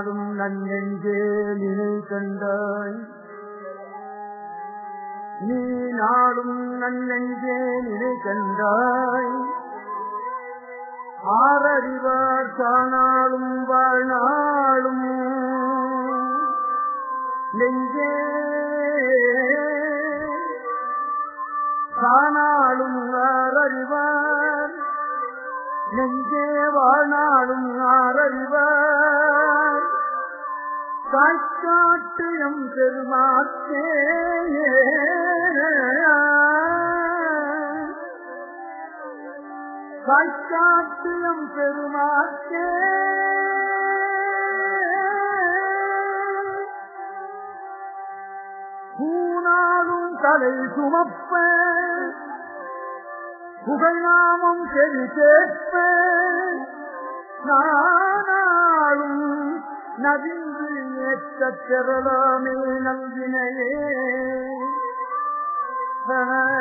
நாடும் நன்னெஞ்சே நினை கண்டாய் நீ நாடும் நன்னெஞ்சே நினை கண்டாய் ஆரறிவார் தானாலும் வாழ்நாளும் நெஞ்சே தானாலும் ஆரறிவார் நெஞ்சே வாழ்நாளும் ஆரறிவார் காய்காட்டு எம் பெருமாக்கே காய்காட்டு எம் பெருமாக்கே பூனாலும் தலை சுமப்ப புகழ்நாமம் செவி கேட்ப நானாலும் நவிந்து ஏற்ற திரளாமே நல்வினையே